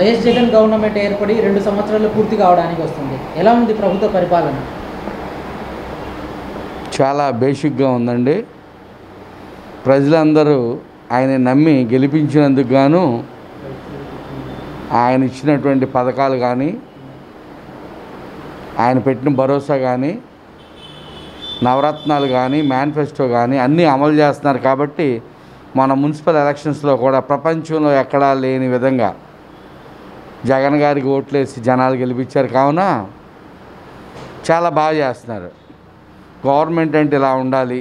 YS Jagan government ఏర్పడి రెండు సంవత్సరాలు పూర్తి కావడానికి వస్తుంది ఎలా ఉంది ప్రభుత్వ పరిపాలన చాలా బేసిక్గా ఉందండి ప్రజలందరూ ఆయన నమ్మి గెలిపించినందుకు గాను ఆయన ఇచ్చినటువంటి పథకాలు కానీ ఆయన పెట్టిన భరోసా కానీ నవరత్నాలు కానీ మేనిఫెస్టో కానీ అన్నీ అమలు చేస్తున్నారు కాబట్టి మన మున్సిపల్ ఎలక్షన్స్లో కూడా ప్రపంచంలో ఎక్కడా లేని విధంగా జగన్ గారికి ఓట్లేసి జనాలు గెలిపించారు కావున చాలా బాగా చేస్తున్నారు గవర్నమెంట్ అంటే ఇలా ఉండాలి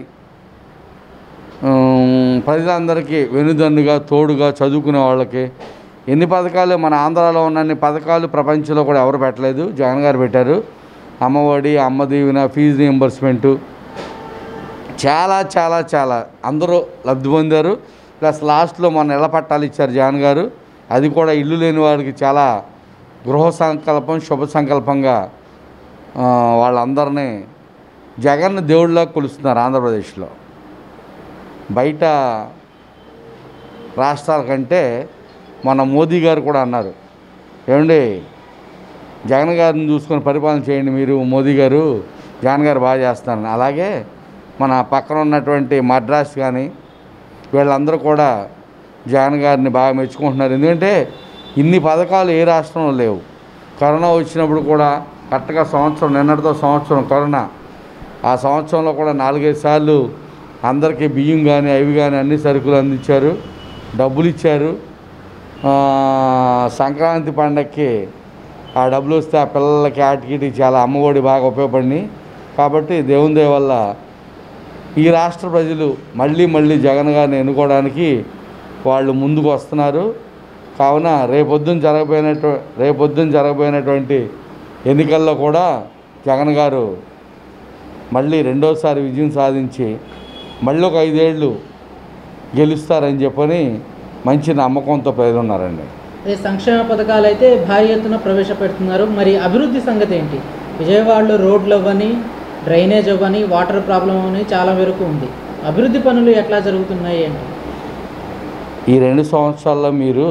ఉమ్, ప్రజలందరికీ వెనుదన్నుగా తోడుగా చదువుకునే వాళ్ళకి ఎన్ని పథకాలు మన ఆంధ్రాలో ఉన్నన్ని పథకాలు ప్రపంచంలో కూడా ఎవరు పెట్టలేదు జగన్ గారు పెట్టారు అమ్మఒడి అమ్మ దీవెన ఫీజు రియంబర్స్మెంటు చాలా చాలా చాలా అందరూ లబ్ధి పొందారు ప్లస్ లాస్ట్లో మొన్న ఇళ్ల పట్టాలు ఇచ్చారు జగన్ గారు అది కూడా ఇల్లు లేని వారికి చాలా గృహ సంకల్పం శుభ సంకల్పంగా ఆ, వాళ్ళందరినీ జగన్ దేవుళ్ళ కొలుస్తున్నారు ఆంధ్రప్రదేశ్లో బయట రాష్ట్రాల కంటే మన మోదీ గారు కూడా అన్నారు ఏమండి జగన్ గారిని చూసుకొని పరిపాలన చేయండి మీరు మోదీ గారు జగన్ గారు బాగా చేస్తారని అలాగే మన పక్కన ఉన్నటువంటి మద్రాస్ కానీ వీళ్ళందరూ కూడా జగన్ గారిని బాగా మెచ్చుకుంటున్నారు ఎందుకంటే ఇన్ని పథకాలు ఏ రాష్ట్రంలో లేవు కరోనా వచ్చినప్పుడు కూడా కరెక్ట్గా సంవత్సరం నిన్నటితో సంవత్సరం కరోనా ఆ సంవత్సరంలో కూడా నాలుగైదు సార్లు అందరికీ బియ్యం కానీ అవి కానీ అన్ని సరుకులు అందించారు డబ్బులు ఇచ్చారు ఆ, సంక్రాంతి పండగకి ఆ డబ్బులు వస్తే ఆ పిల్లలకి ఆటికి చాలా అమ్మఒడి బాగా ఉపయోగపడినాయి కాబట్టి దేవుని దయ వల్ల ఈ రాష్ట్ర ప్రజలు మళ్ళీ మళ్ళీ జగన్ గారిని ఎన్నుకోవడానికి వాళ్ళు ముందుకు వస్తున్నారు కావున రేపొద్దున జరగబోయినటు రేపొద్దున జరగబోయినటువంటి ఎన్నికల్లో కూడా జగన్ గారు మళ్ళీ రెండోసారి విజయం సాధించి మళ్ళీ ఒక ఐదేళ్ళు గెలుస్తారని చెప్పని మంచి నమ్మకంతో ప్రజలు ఉన్నారండి అదే సంక్షేమ పథకాలు అయితే భారీ ఎత్తున ప్రవేశపెడుతున్నారు మరి అభివృద్ధి సంగతి ఏంటి విజయవాడలో రోడ్లు అవ్వని డ్రైనేజ్ అవ్వని వాటర్ ప్రాబ్లం అని చాలా వరకు ఉంది అభివృద్ధి పనులు ఎట్లా జరుగుతున్నాయి ఏంటి ఈ రెండు సంవత్సరాల్లో మీరు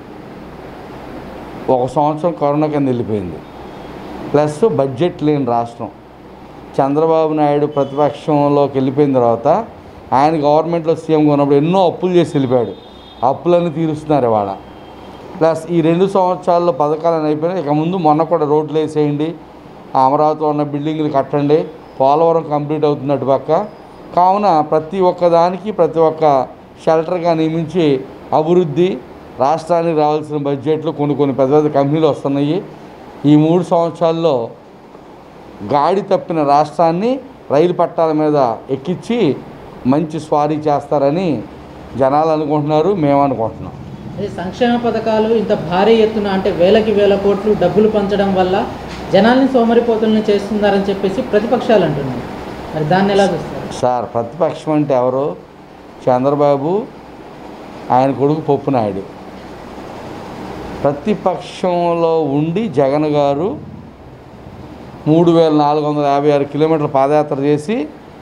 ఒక సంవత్సరం కరోనా కింద వెళ్ళిపోయింది ప్లస్ బడ్జెట్ లేని రాష్ట్రం చంద్రబాబు నాయుడు ప్రతిపక్షంలోకి వెళ్ళిపోయిన తర్వాత ఆయన గవర్నమెంట్లో సీఎంగా ఉన్నప్పుడు ఎన్నో అప్పులు చేసి వెళ్ళిపోయాడు ఆ అప్పులన్నీ తీరుస్తున్నారు ఇవాళ ప్లస్ ఈ రెండు సంవత్సరాల్లో పథకాలను అయిపోయినాయి ఇక ముందు మొన్న కూడా రోడ్లు వేసేయండి ఆ అమరావతిలో ఉన్న బిల్డింగ్లు కట్టండి పోలవరం కంప్లీట్ అవుతుంది అటు పక్క కావున ప్రతి ఒక్క దానికి ప్రతి ఒక్క షెల్టర్గా నియమించి అభివృద్ధి రాష్ట్రానికి రావాల్సిన బడ్జెట్లు కొన్ని కొన్ని పెద్ద పెద్ద కంపెనీలు వస్తున్నాయి ఈ మూడు సంవత్సరాల్లో గాడి తప్పిన రాష్ట్రాన్ని రైలు పట్టాల మీద ఎక్కించి మంచి స్వారీ చేస్తారని జనాలు అనుకుంటున్నారు మేము అనుకుంటున్నాం అదే సంక్షేమ పథకాలు ఇంత భారీ ఎత్తున అంటే వేలకి వేల కోట్లు డబ్బులు పంచడం వల్ల జనాల్ని సోమరిపోతుల్ని చేస్తున్నారని చెప్పేసి ప్రతిపక్షాలు అంటున్నాయి మరి దాన్ని ఎలా చూస్తారు సార్ ప్రతిపక్షం అంటే ఎవరు చంద్రబాబు ఆయన కొడుకు పప్పు నాయుడు ప్రతిపక్షంలో ఉండి జగన్ గారు మూడు వేల నాలుగు వందల యాభై ఆరు కిలోమీటర్ల పాదయాత్ర చేసి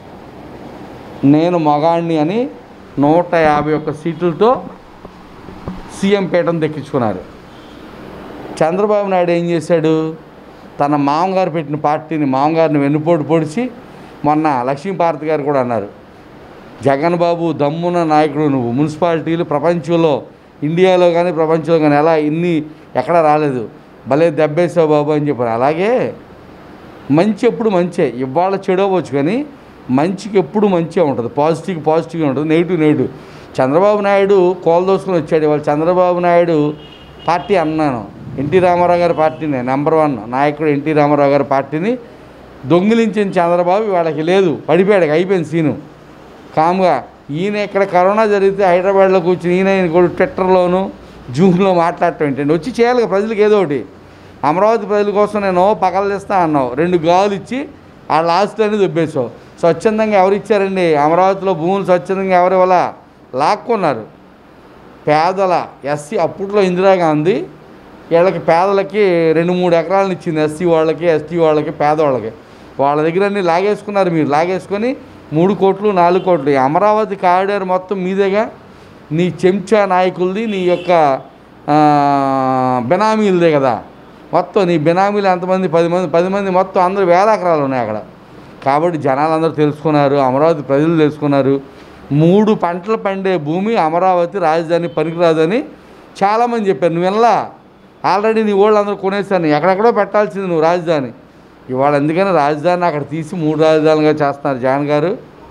నేను మగాణ్ణి అని నూట యాభై ఒక్క సీట్లతో సీఎం పీఠం దక్కించుకున్నారు చంద్రబాబు నాయుడు ఏం చేశాడు తన మామగారు పెట్టిన పార్టీని మామగారిని వెన్నుపోటు పొడిచి మొన్న లక్ష్మీపార్వతి గారు కూడా అన్నారు జగన్ బాబు దమ్మున నాయకుడు నువ్వు మున్సిపాలిటీలు ప్రపంచంలో ఇండియాలో కానీ ప్రపంచంలో కానీ ఎలా ఇన్ని ఎక్కడ రాలేదు భలే దెబ్బేసావు బాబు అని చెప్పారు అలాగే మంచి ఎప్పుడు మంచే ఇవాళ చెడు అవ్వచ్చు కానీ మంచికి ఎప్పుడు మంచిగా ఉంటుంది పాజిటివ్ పాజిటివ్గా ఉంటుంది నెగిటివ్ నెగిటివ్ చంద్రబాబు నాయుడు కోల దోసుకొని వచ్చాడు ఇవాళ చంద్రబాబు నాయుడు పార్టీ అన్నాను ఎన్టీ రామారావు గారి పార్టీనే నెంబర్ వన్ నాయకుడు ఎన్టీ రామారావు గారి పార్టీని దొంగిలించిన చంద్రబాబు వాళ్ళకి లేదు పడిపోయాడు అయిపోయింది సీను కామ్గా ఈయన ఇక్కడ కరోనా జరిగితే హైదరాబాద్లో కూర్చుని ఈయన ఈయన కూడా ట్విట్టర్లోను జూమ్లో మాట్లాడటం ఏంటండి వచ్చి చేయాలి కదా ప్రజలకు ఏదో ఒకటి అమరావతి ప్రజల కోసం నేను పగలదిస్తా అన్నావు రెండు గాలు ఇచ్చి ఆ లాస్ట్ అనేది దొబ్బేసావు స్వచ్ఛందంగా ఎవరు ఇచ్చారండి అమరావతిలో భూములు స్వచ్ఛందంగా ఎవరు ఇవ్వాల లాక్కున్నారు పేదల ఎస్సీ అప్పట్లో ఇందిరాగాంధీ వీళ్ళకి పేదలకి రెండు మూడు ఎకరాలను ఇచ్చింది ఎస్సీ వాళ్ళకి ఎస్టీ వాళ్ళకి పేదవాళ్ళకి వాళ్ళ దగ్గర అన్ని లాగేసుకున్నారు మీరు లాగేసుకొని మూడు కోట్లు నాలుగు కోట్లు ఈ అమరావతి కారిడార్ మొత్తం మీదేగా నీ చెంచా నాయకులది నీ యొక్క ఆ, బెనామీలదే కదా మొత్తం నీ బెనామీలు ఎంతమంది పది మంది పది మంది మొత్తం అందరూ వేల ఎకరాలు ఉన్నాయి అక్కడ కాబట్టి జనాలు అందరూ తెలుసుకున్నారు అమరావతి ప్రజలు తెలుసుకున్నారు మూడు పంటలు పండే భూమి అమరావతి రాజధాని పనికిరాదని చాలామంది చెప్పారు నువ్వు వినలా ఆల్రెడీ నీ వాళ్ళు అందరూ కొనేసాను ఎక్కడెక్కడో పెట్టాల్సింది నువ్వు రాజధాని ఇవాళ ఎందుకని రాజధాని అక్కడ తీసి మూడు రాజధానులుగా చేస్తున్నారు జగన్ గారు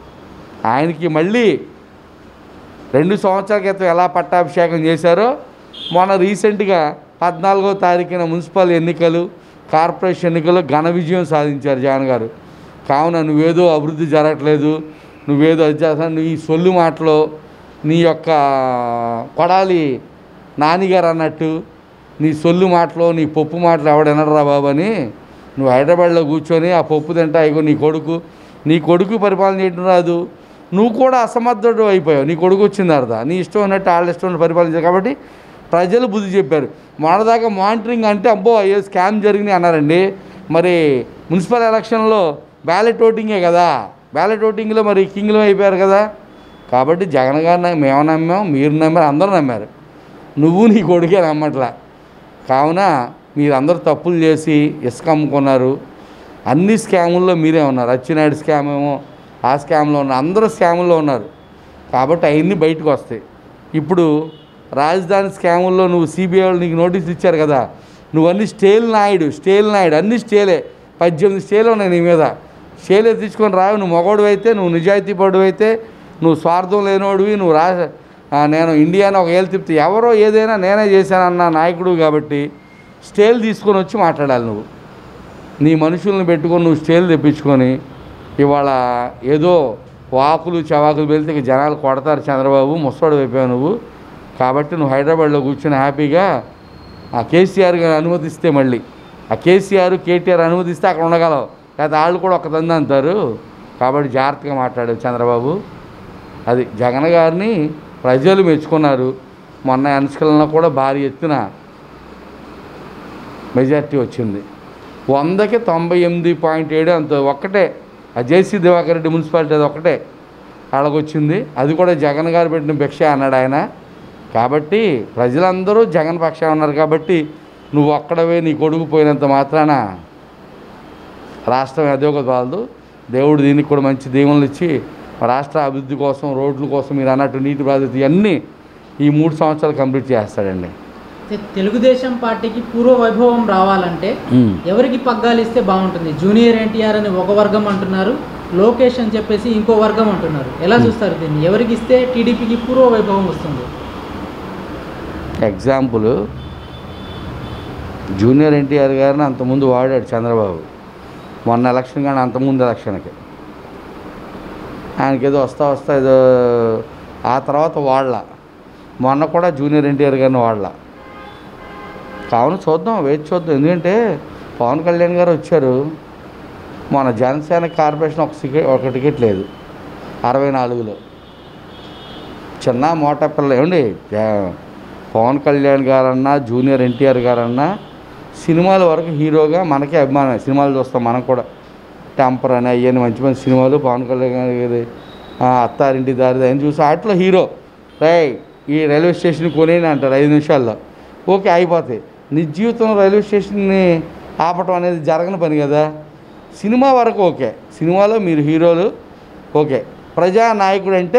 ఆయనకి మళ్ళీ రెండు సంవత్సరాల క్రితం ఎలా పట్టాభిషేకం చేశారో మొన్న రీసెంట్గా పద్నాలుగో తారీఖున మున్సిపల్ ఎన్నికలు కార్పొరేషన్ ఎన్నికల్లో ఘన విజయం సాధించారు జగన్ గారు కావున నువ్వేదో అభివృద్ధి జరగట్లేదు నువ్వేదో అది చేస్తాను నువ్వు ఈ సొల్లు మాటలో నీ యొక్క కొడాలి నానిగారు అన్నట్టు నీ సొల్లు మాటలో నీ పప్పు మాటలు ఎవడనరా బాబు అని నువ్వు హైదరాబాద్లో కూర్చొని ఆ పప్పు తింటా ఇగో నీ కొడుకు నీ కొడుకు పరిపాలన చేయడం రాదు నువ్వు కూడా అసమర్థుడు అయిపోయావు నీ కొడుకు వచ్చింది అర్థం నీ ఇష్టం ఉన్నట్టు వాళ్ళ ఇష్టం ఉన్నట్టు పరిపాలించారు కాబట్టి ప్రజలు బుద్ధి చెప్పారు మొన్నదాకా మానిటరింగ్ అంటే అబ్బో అయ్యో స్కామ్ జరిగినాయి అన్నారండి మరి మున్సిపల్ ఎలక్షన్లో బ్యాలెట్ ఓటింగే కదా బ్యాలెట్ ఓటింగ్లో మరి కింగ్లో అయిపోయారు కదా కాబట్టి జగన్ గారిని మేము నమ్మాం మీరు నమ్మారు అందరూ నమ్మారు నువ్వు నీ కొడుకే నమ్మట్లా కావున మీరందరూ తప్పులు చేసి ఇసుక అమ్ముకున్నారు అన్ని స్కాముల్లో మీరే ఉన్నారు అచ్చినాయుడు స్కామ్ ఏమో ఆ స్కామ్లో ఉన్నారు అందరూ స్కాముల్లో ఉన్నారు కాబట్టి అవన్నీ బయటకు వస్తాయి ఇప్పుడు రాజధాని స్కాముల్లో నువ్వు సిబిఐ వాళ్ళు నీకు నోటీస్ ఇచ్చారు కదా నువ్వు అన్ని స్టేల్ నాయుడు స్టేల్ నాయుడు అన్ని స్టేలే పద్దెనిమిది స్టేలు ఉన్నాయి నీ మీద స్టేలే తీసుకొని రావు నువ్వు మగోడు అయితే నువ్వు నిజాయితీ పడు అయితే నువ్వు స్వార్థం లేనివాడివి నువ్వు రా ఆ, నేను ఇండియాని ఒక ఏళ్ళు తిప్పితే ఎవరో ఏదైనా నేనే చేశానన్న నాయకుడు కాబట్టి స్టేల్ తీసుకొని వచ్చి మాట్లాడాలి నువ్వు నీ మనుషుల్ని పెట్టుకొని నువ్వు స్టేల్ తెప్పించుకొని ఇవాళ ఏదో వాకులు చవాకులు వెళ్తే ఇక జనాలు కొడతారు చంద్రబాబు ముసవాడు అయిపోయావు నువ్వు కాబట్టి నువ్వు హైదరాబాద్లో కూర్చొని హ్యాపీగా ఆ కేసీఆర్ గారు అనుమతిస్తే మళ్ళీ ఆ కేసీఆర్ కేటీఆర్ అనుమతిస్తే అక్కడ ఉండగలవు లేకపోతే వాళ్ళు కూడా ఒక దంద అంటారు కాబట్టి జాగ్రత్తగా మాట్లాడావు చంద్రబాబు అది జగన్ గారిని ప్రజలు మెచ్చుకున్నారు మొన్న ఎన్నికల్లో కూడా భారీ ఎత్తున మెజార్టీ వచ్చింది వందకి తొంభై ఎనిమిది పాయింట్ ఏడు అంత ఒక్కటే ఆ జేసీ దివాకర్ రెడ్డి మున్సిపాలిటీ అది ఒకటే అలాగొచ్చింది అది కూడా జగన్ గారు పెట్టిన భిక్ష అన్నాడు ఆయన కాబట్టి ప్రజలందరూ జగన్ పక్షాన ఉన్నారు కాబట్టి నువ్వు ఒక్కడవే నీ కొడుకు పోయినంత మాత్రాన రాష్ట్రం ఎదోగ కాదు దేవుడు దీనికి కూడా మంచి దీవెనలు ఇచ్చి రాష్ట్ర అభివృద్ధి కోసం రోడ్ల కోసం మీరు అన్నట్టు నీటి బాధ్యత ఇవన్నీ ఈ మూడు సంవత్సరాలు కంప్లీట్ చేస్తాడండి తె- తెలుగుదేశం పార్టీకి పూర్వ వైభవం రావాలంటే ఎవరికి పగ్గాలు ఇస్తే బాగుంటుంది జూనియర్ ఎన్టీఆర్ అని ఒక వర్గం అంటున్నారు లోకేష్ అని చెప్పేసి ఇంకో వర్గం అంటున్నారు ఎలా చూస్తారు దీన్ని ఎవరికి ఇస్తే టీడీపీకి పూర్వ వైభవం వస్తుంది ఎగ్జాంపుల్ జూనియర్ ఎన్టీఆర్ గారిని అంతకుముందు వాడాడు చంద్రబాబు మొన్న ఎలక్షన్ కానీ అంతకుముందు ఎలక్షన్కి ఆయనకి ఏదో వస్తా వస్తా ఏదో ఆ తర్వాత వాళ్ళ మొన్న కూడా జూనియర్ ఎన్టీఆర్ గారిని వాళ్ళ కావున చూద్దాం వేచి చూద్దాం ఎందుకంటే పవన్ కళ్యాణ్ గారు వచ్చారు మన జనసేన కార్పొరేషన్ ఒక టికెట్ ఒక టికెట్ లేదు అరవై నాలుగులో చిన్న మోటా పిల్ల ఏమండి జా- పవన్ కళ్యాణ్ గారన్నా జూనియర్ ఎన్టీఆర్ గారన్నా సినిమాల వరకు హీరోగా మనకే అభిమానం సినిమాలు చూస్తాం మనం కూడా టెంపర్ అని అవన్నీ మంచి మంచి సినిమాలు పవన్ కళ్యాణ్ గారి ఆ, అత్తారింటి దారి అని చూసి వాటిలో హీరో రై ఈ రైల్వే స్టేషన్ కొనేని అంటారు ఐదు నిమిషాల్లో ఓకే అయిపోతాయి నీ జీవితం రైల్వే స్టేషన్ని ఆపటం అనేది జరగని పని కదా సినిమా వరకు ఓకే సినిమాలో మీరు హీరోలు ఓకే ప్రజానాయకుడు అంటే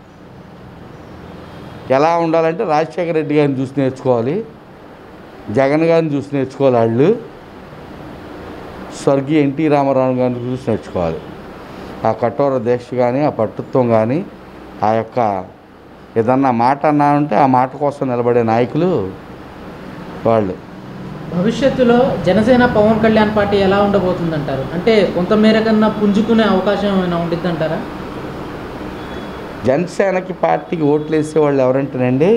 ఎలా ఉండాలంటే రాజశేఖర రెడ్డి గారిని చూసి నేర్చుకోవాలి జగన్ గారిని చూసి నేర్చుకోవాలి వాళ్ళు స్వర్గీయ ఎన్టీ రామారావు గారిని చూసి నేర్చుకోవాలి ఆ కఠోర దీక్ష కానీ ఆ పట్టుత్వం కానీ ఆ యొక్క ఏదన్నా మాట అన్నానంటే ఆ మాట కోసం నిలబడే నాయకులు వాళ్ళు భవిష్యత్తులో జనసేన పవన్ కళ్యాణ్ పార్టీ ఎలా ఉండబోతుందంటారు అంటే కొంత మేర కన్నా పుంజుకునే అవకాశం ఏమైనా ఉండిద్దంటారా జనసేనకి పార్టీకి ఓట్లు వేసే వాళ్ళు ఎవరంటేనండి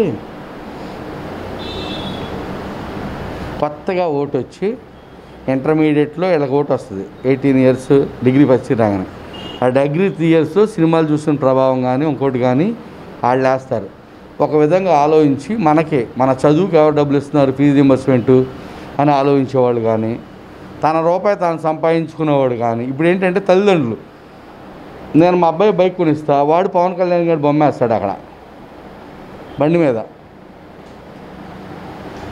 కొత్తగా ఓటు వచ్చి ఇంటర్మీడియట్లో వీళ్ళకి ఓటు వస్తుంది ఎయిటీన్ ఇయర్స్ డిగ్రీ పరిస్థితి రాగానే ఆ డిగ్రీ త్రీ ఇయర్స్ సినిమాలు చూసిన ప్రభావం కానీ ఇంకోటి కానీ వాళ్ళు వేస్తారు ఒక విధంగా ఆలోచించి మనకి మన చదువుకి ఎవరు డబ్బులు ఇస్తున్నారు ఫీజు రింబర్స్మెంటు అని ఆలోచించేవాళ్ళు కానీ తన రూపాయి తాను సంపాదించుకునేవాడు కానీ ఇప్పుడు ఏంటంటే తల్లిదండ్రులు నేను మా అబ్బాయి బైక్ కొనిస్తా వాడు పవన్ కళ్యాణ్ గారి బొమ్మ వేస్తాడు అక్కడ బండి మీద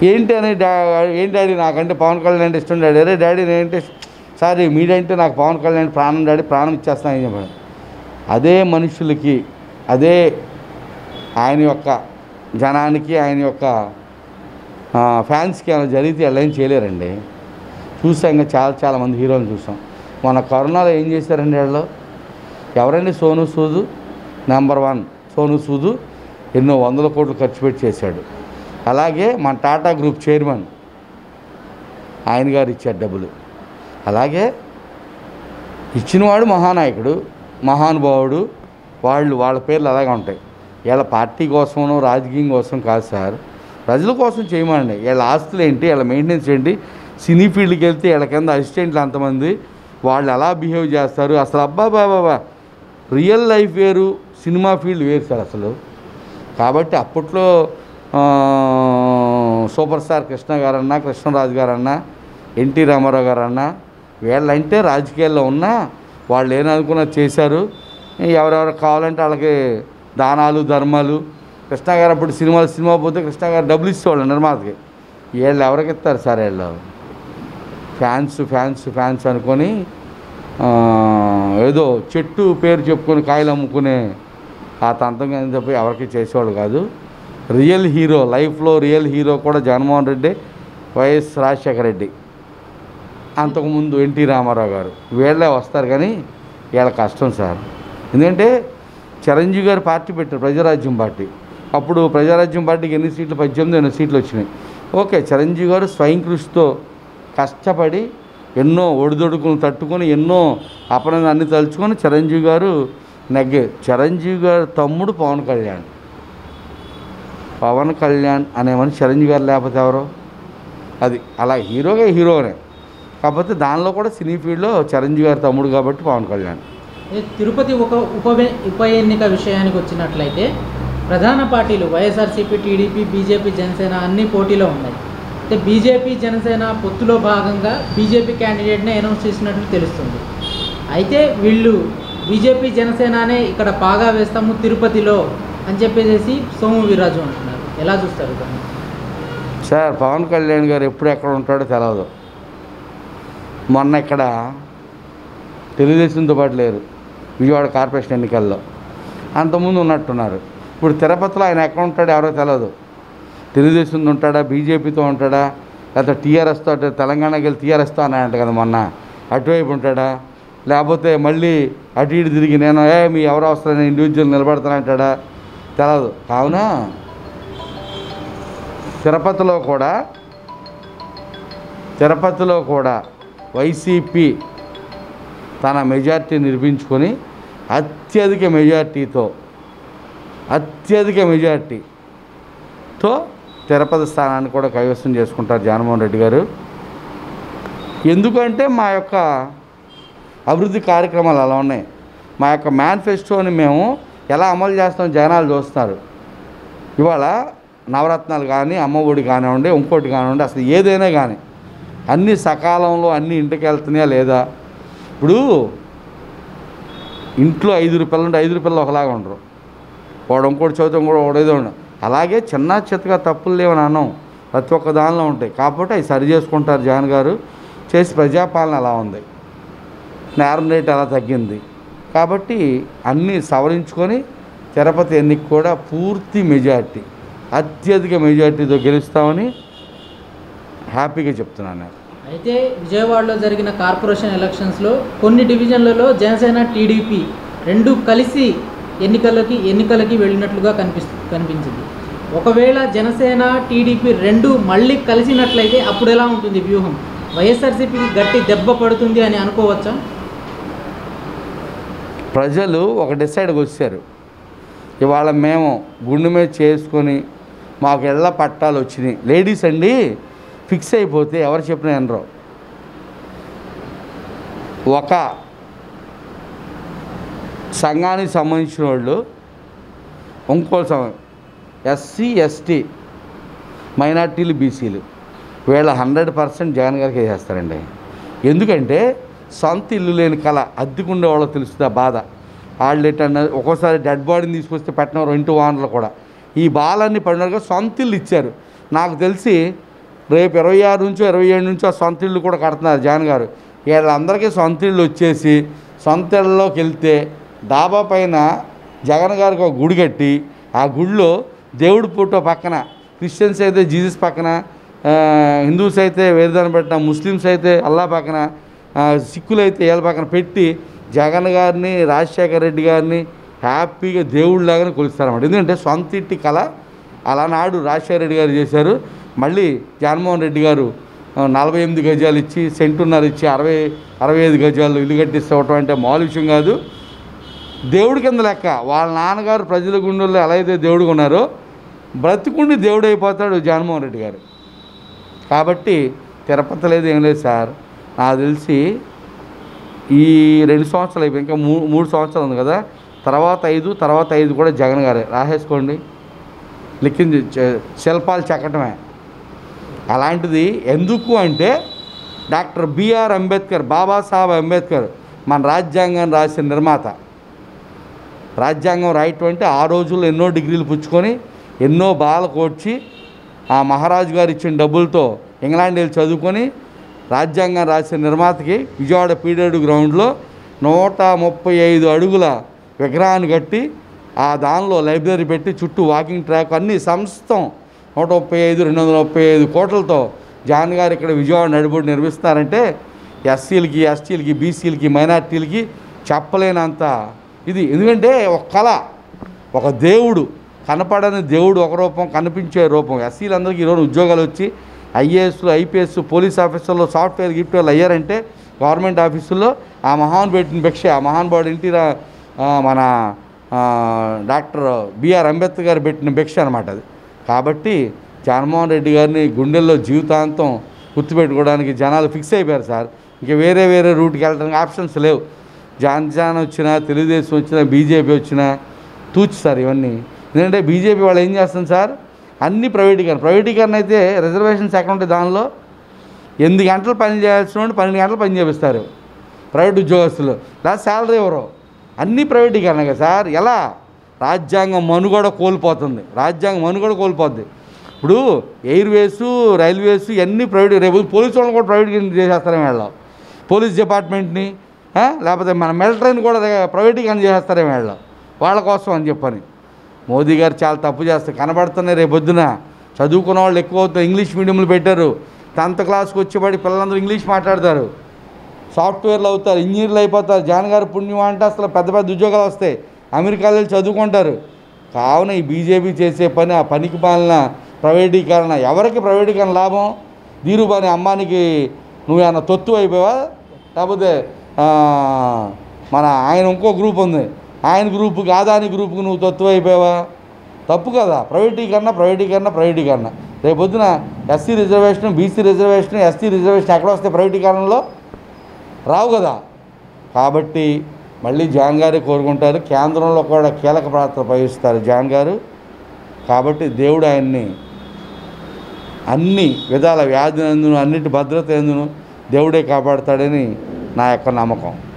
ఏంటి అని డా ఏంటి డాడీ నాకంటే పవన్ కళ్యాణ్ అంటే ఇష్టం డాడీ అరే డాడీ నేనంటే సారీ మీరంటే నాకు పవన్ కళ్యాణ్ ప్రాణం డాడీ ప్రాణం ఇచ్చేస్తానని చెప్పాడు అదే మనుషులకి అదే ఆయన యొక్క జనానికి ఆయన యొక్క ఆ, ఫ్యాన్స్కి ఏమైనా జరిగితే ఎలా ఏం చేయలేరండి చూసాం ఇంకా చాలా చాలా మంది హీరోలు చూసాం మన కరోనాలో ఏం చేశారండి వాళ్ళు ఎవరండి సోను సూదు నెంబర్ వన్ సోను సూదు ఎన్నో వందల కోట్లు ఖర్చు పెట్టి చేశాడు అలాగే మన టాటా గ్రూప్ చైర్మన్ ఆయన గారు ఇచ్చారు డబ్బులు అలాగే ఇచ్చినవాడు మహానాయకుడు మహానుభావుడు వాళ్ళు వాళ్ళ పేర్లు అలాగే ఉంటాయి వీళ్ళ పార్టీ కోసమో రాజకీయం కోసం కాదు సార్ ప్రజల కోసం చేయమండి వీళ్ళ ఆస్తులు ఏంటి వీళ్ళ మెయింటెనెన్స్ ఏంటి సినీ ఫీల్డ్కి వెళ్తే వీళ్ళ కింద అసిస్టెంట్లు అంతమంది వాళ్ళు ఎలా బిహేవ్ చేస్తారు అసలు అబ్బా బాబా రియల్ లైఫ్ వేరు సినిమా ఫీల్డ్ వేరు సార్ అసలు కాబట్టి అప్పట్లో ఆ, సూపర్ స్టార్ కృష్ణ గారన్నా కృష్ణరాజు గారన్నా ఎన్టీ రామారావు గారన్నా వీళ్ళంటే రాజకీయాల్లో ఉన్నా వాళ్ళు ఏమనుకున్నది చేశారు ఎవరెవరు కావాలంటే వాళ్ళకి దానాలు ధర్మాలు కృష్ణ గారు అప్పుడు సినిమాలు సినిమా పోతే కృష్ణ గారు డబ్బులు ఇచ్చేవాళ్ళు నిర్మాతకి వీళ్ళు ఎవరికి ఇస్తారు సార్ వీళ్ళు ఫ్యాన్స్ ఫ్యాన్స్ ఫ్యాన్స్ అనుకొని ఆ, ఏదో చెట్టు పేరు చెప్పుకొని కాయలు అమ్ముకునే ఆ తంతంగా అని చెప్పి ఎవరికి చేసేవాడు కాదు రియల్ హీరో లైఫ్లో రియల్ హీరో కూడా జగన్మోహన్ రెడ్డి వైఎస్ రాజశేఖర రెడ్డి అంతకుముందు ఎన్టీ రామారావు గారు వీళ్ళే వస్తారు కానీ వీళ్ళ కష్టం సార్ ఎందుకంటే చిరంజీవి గారు పార్టీ పెట్టారు ప్రజారాజ్యం పార్టీ అప్పుడు ప్రజారాజ్యం పార్టీకి ఎన్ని సీట్లు పద్దెనిమిది ఎన్ని సీట్లు వచ్చినాయి ఓకే చిరంజీవి గారు స్వయం కృషితో కష్టపడి ఎన్నో ఒడిదొడుకును తట్టుకొని ఎన్నో అపరాధం అన్ని తలుచుకొని చిరంజీవి గారు నెగ్గే చిరంజీవి గారు తమ్ముడు పవన్ కళ్యాణ్ పవన్ కళ్యాణ్ అనే మనిషి చిరంజీవి గారు లేకపోతే ఎవరు అది అలా హీరోగా హీరోనే కాకపోతే దానిలో కూడా సినీ ఫీల్డ్లో చిరంజీవి గారి తమ్ముడు కాబట్టి పవన్ కళ్యాణ్ ఏ తిరుపతి ఒక ఉప ఉప ఎన్నిక విషయానికి వచ్చినట్లయితే ప్రధాన పార్టీలు వైఎస్ఆర్సీపీ టీడీపీ బీజేపీ జనసేన అన్ని పోటీలో ఉన్నాయి అయితే బీజేపీ జనసేన పొత్తులో భాగంగా బీజేపీ క్యాండిడేట్నే అనౌన్స్ చేసినట్లు తెలుస్తుంది అయితే వీళ్ళు బీజేపీ జనసేననే ఇక్కడ పాగా వేస్తాము తిరుపతిలో అని చెప్పేసి సోము వీర్రాజు అంటున్నారు ఎలా చూస్తారు దాన్ని సార్ పవన్ కళ్యాణ్ గారు ఎప్పుడు ఎక్కడ ఉంటాడో తెలియదు మొన్న ఇక్కడ తెలుగుదేశంతో పాటు లేరు విజయవాడ కార్పొరేషన్ ఎన్నికల్లో అంతకుముందు ఉన్నట్టున్నారు ఇప్పుడు తిరుపతిలో ఆయన ఎక్కడ ఉంటాడో ఎవరో తెలియదు తెలుగుదేశంతో ఉంటాడా బీజేపీతో ఉంటాడా లేకపోతే టీఆర్ఎస్తో అంటే తెలంగాణకి వెళ్ళి టీఆర్ఎస్తో అన్నాయంట కదా మొన్న అటువైపు ఉంటాడా లేకపోతే మళ్ళీ అటు ఇటు తిరిగి నేను ఏ మీ ఎవరు అవసరం నేను ఇండివిజువల్ నిలబడతానంటాడా తెలియదు కావున తిరుపతిలో కూడా తిరుపతిలో కూడా వైసీపీ తన మెజార్టీ నిర్మించుకొని అత్యధిక మెజార్టీతో అత్యధిక మెజార్టీతో తిరుపతి స్థానాన్ని కూడా కైవసం చేసుకుంటారు జగన్మోహన్ రెడ్డి గారు ఎందుకంటే మా యొక్క అభివృద్ధి కార్యక్రమాలు అలా ఉన్నాయి మా యొక్క మేనిఫెస్టోని మేము ఎలా అమలు చేస్తాం జనాలు చూస్తున్నారు ఇవాళ నవరత్నాలు కానీ అమ్మఒడి కానివ్వండి ఇంకోటి కానివ్వండి అసలు ఏదైనా కానీ అన్ని సకాలంలో అన్ని ఇంటికి వెళ్తున్నాయా లేదా ఇప్పుడు ఇంట్లో ఐదుగురు పిల్లలు ఉంటే ఐదుగురు పిల్లలు ఒకలాగా ఉండరు వాడు ఇంకోటి చదువుతాం కూడా వాడు ఏదో ఉండదు అలాగే చిన్న చిత్తగా తప్పులు లేవని అన్నాం ప్రతి ఒక్క దానిలో ఉంటాయి కాబట్టి అవి సరి చేసుకుంటారు జగన్ గారు చేసి ప్రజాపాలన అలా ఉంది నేరం రేట్ అలా తగ్గింది కాబట్టి అన్నీ సవరించుకొని తిరుపతి ఎన్నిక కూడా పూర్తి మెజార్టీ అత్యధిక మెజార్టీతో గెలుస్తామని హ్యాపీగా చెప్తున్నాను నేను అయితే విజయవాడలో జరిగిన కార్పొరేషన్ ఎలక్షన్స్లో కొన్ని డివిజన్లలో జనసేన టీడీపీ రెండు కలిసి ఎన్నికలకి ఎన్నికలకి వెళ్ళినట్లుగా కనిపిస్తు కనిపించింది ఒకవేళ జనసేన టీడీపీ రెండు మళ్ళీ కలిసినట్లయితే అప్పుడు ఎలా ఉంటుంది వ్యూహం వైఎస్ఆర్సీపీకి గట్టి దెబ్బ పడుతుంది అని అనుకోవచ్చా ప్రజలు ఒక డిసైడ్కి వచ్చారు ఇవాళ మేము గుండె మీద చేసుకొని మాకు ఇళ్ళ పట్టాలు వచ్చినాయి లేడీస్ అండి ఫిక్స్ అయిపోతే ఎవరు చెప్పినా వినరు ఒక సంఘానికి సంబంధించిన వాళ్ళు ఇంకో సంఘం ఎస్సీ ఎస్టీ మైనార్టీలు బీసీలు వీళ్ళ హండ్రెడ్ పర్సెంట్ జగన్ గారికి వేసేస్తారండి ఎందుకంటే సొంత ఇల్లు లేని కళ అద్దెకుండే వాళ్ళకి తెలుస్తుంది ఆ బాధ వాళ్ళు ఏంటన్నా ఒక్కోసారి డెడ్ బాడీని తీసుకొస్తే పెట్టినారు ఇంటి ఓనర్లు కూడా ఈ బాలన్నీ పడినారుగా సొంత ఇల్లు ఇచ్చారు నాకు తెలిసి రేపు ఇరవై ఆరు నుంచో ఇరవై ఏడు నుంచో సొంత ఇల్లు కూడా కడుతున్నారు జగన్ గారు వీళ్ళందరికీ సొంత ఇల్లు వచ్చేసి సొంత ఇళ్ళలోకి వెళ్తే డాబా పైన జగన్ గారికి ఒక గుడి కట్టి ఆ గుడిలో దేవుడి ఫోటో పక్కన క్రిస్టియన్స్ అయితే జీసస్ పక్కన ఆ, హిందూస్ అయితే వేరుదాన్ని పెట్టిన ముస్లిమ్స్ అయితే అల్లా పక్కన ఆ, సిక్కులు అయితే వీళ్ళ పక్కన పెట్టి జగన్ గారిని రాజశేఖర రెడ్డి గారిని హ్యాపీగా దేవుళ్ళలాగానే కొలుస్తారన్నమాట ఎందుకంటే సొంత ఇంటి కళ అలానాడు రాజశేఖర రెడ్డి గారు చేశారు మళ్ళీ జగన్మోహన్ రెడ్డి గారు ఆ, నలభై ఎనిమిది గజాలు ఇచ్చి సెంటున్నర ఇచ్చి అరవై అరవై ఐదు గజాలు ఇల్లు కట్టిస్తవటం అంటే మామూలు విషయం కాదు దేవుడి కింద లెక్క వాళ్ళ నాన్నగారు ప్రజల గుండెల్లో ఎలా అయితే దేవుడు ఉన్నారో బ్రతికుండి దేవుడు అయిపోతాడు జగన్మోహన్ రెడ్డి గారు కాబట్టి తిరుపతి లేదు ఏం లేదు సార్ నాకు తెలిసి ఈ రెండు సంవత్సరాలు అయిపోయి ఇంకా మూ మూడు సంవత్సరాలు ఉంది కదా తర్వాత ఐదు తర్వాత ఐదు కూడా జగన్ గారే రాసేసుకోండి లిఖింది చ- శిల్పాలు చెక్కటమే అలాంటిది ఎందుకు అంటే డాక్టర్ బిఆర్ అంబేద్కర్ బాబాసాహెబ్ అంబేద్కర్ మన రాజ్యాంగాన్ని రాసిన నిర్మాత రాజ్యాంగం రాయటం అంటే ఆ రోజుల్లో ఎన్నో డిగ్రీలు పుచ్చుకొని ఎన్నో బాల కోడ్చి ఆ మహారాజు గారు ఇచ్చిన డబ్బులతో ఇంగ్లాండ్ వెళ్ళి చదువుకొని రాజ్యాంగం రాసిన నిర్మాతకి విజయవాడ పీడేడు గ్రౌండ్లో నూట ముప్పై ఐదు అడుగుల విగ్రహాన్ని కట్టి ఆ దానిలో లైబ్రరీ పెట్టి చుట్టూ వాకింగ్ ట్రాక్ అన్ని సంస్థం నూట ముప్పై ఐదు రెండు వందల ముప్పై ఐదు కోట్లతో జాన్ గారు ఇక్కడ విజయవాడ నడిబడి నిర్మిస్తున్నారంటే ఎస్సీలకి ఎస్టీలకి బీసీలకి మైనార్టీలకి చెప్పలేనంత ఇది ఎందుకంటే ఒక కళ ఒక దేవుడు కనపడని దేవుడు ఒక రూపం కనిపించే రూపం ఎస్సీలందరికీ ఈరోజు ఉద్యోగాలు వచ్చి ఐఏఎస్లు ఐపీఎస్ పోలీస్ ఆఫీసర్లు సాఫ్ట్వేర్ గిఫ్ట్వేర్లు అయ్యారంటే గవర్నమెంట్ ఆఫీసుల్లో ఆ మహాన్ పెట్టిన భిక్ష ఆ మహాన్ బాడు ఇంటి రా- ఆ, మన ఆ, డాక్టర్ బిఆర్ అంబేద్కర్ గారు పెట్టిన భిక్ష అనమాట అది కాబట్టి జగన్మోహన్ రెడ్డి గారిని గుండెల్లో జీవితాంతం గుర్తుపెట్టుకోవడానికి జనాలు ఫిక్స్ అయిపోయారు సార్ ఇంకా వేరే వేరే రూట్కి వెళ్ళడానికి ఆప్షన్స్ లేవు జాన్జాన్ వచ్చినా తెలుగుదేశం వచ్చినా బీజేపీ వచ్చినా తూచి సార్ ఇవన్నీ ఎందుకంటే బీజేపీ వాళ్ళు ఏం చేస్తుంది సార్ అన్ని ప్రైవేటీకరణ ప్రైవేటీకరణ అయితే రిజర్వేషన్స్ ఎక్కడ ఉంటాయి దానిలో ఎనిమిది గంటలు పని చేయాల్సిన వాడిని పన్నెండు గంటలు పని చేపిస్తారు ప్రైవేట్ ఉద్యోగస్తులు లేదా శాలరీ ఎవరు అన్నీ ప్రైవేటీకరణ కదా సార్ ఎలా రాజ్యాంగం మనుగడ కోల్పోతుంది రాజ్యాంగం మనుగడ కోల్పోద్ది ఇప్పుడు ఎయిర్వేస్ రైల్వేస్ ఇవన్నీ ప్రైవేట్ రేపు పోలీసు వాళ్ళని కూడా ప్రైవేట్ చేసేస్తారేమో వీళ్ళు పోలీస్ డిపార్ట్మెంట్ని ఆ? లేకపోతే మన మిలిటరీని కూడా ప్రైవేటీకరణ చేసేస్తారేమో వీళ్ళు వాళ్ళ కోసం అని చెప్పని మోదీ గారు చాలా తప్పు చేస్తారు కనబడుతున్నాయి రేపు పొద్దున చదువుకున్న వాళ్ళు ఎక్కువ అవుతారు ఇంగ్లీష్ మీడియంలు పెట్టారు టెన్త్ క్లాస్కి వచ్చేవాడి పిల్లలందరూ ఇంగ్లీష్ మాట్లాడతారు సాఫ్ట్వేర్లు అవుతారు ఇంజనీర్లు అయిపోతారు జాన్ గారు పుణ్యం అంటే అసలు పెద్ద పెద్ద ఉద్యోగాలు వస్తాయి అమెరికాలో వెళ్ళి చదువుకుంటారు కావున ఈ బీజేపీ చేసే పని ఆ పనికి పాలన ప్రైవేటీకరణ ఎవరికి ప్రైవేటీకరణ లాభం ధీరుబాని అమ్మానికి నువ్వు ఏమన్నా తొత్తు అయిపోయావా లేకపోతే ఆ, మన ఆయన ఇంకో గ్రూప్ ఉంది ఆయన గ్రూపుకి ఆదాని గ్రూపుకి నువ్వు తొత్తు అయిపోయావా తప్పు కదా ప్రైవేటీకరణ ప్రైవేటీకరణ ప్రైవేటీకరణ రేపు పొద్దున SC reservation BC reservation ST reservation ఎక్కడ వస్తాయి ప్రైవేటీకరణలో రావు కదా కాబట్టి మళ్ళీ జాన్ గారే కోరుకుంటారు కేంద్రంలో కూడా కీలక పాత్ర వహిస్తారు జాన్ గారు కాబట్టి దేవుడు ఆయన్ని అన్ని విధాల వ్యాధి ఎందును అన్నిటి భద్రత ఎందును దేవుడే కాపాడతాడని నా యొక్క నమ్మకం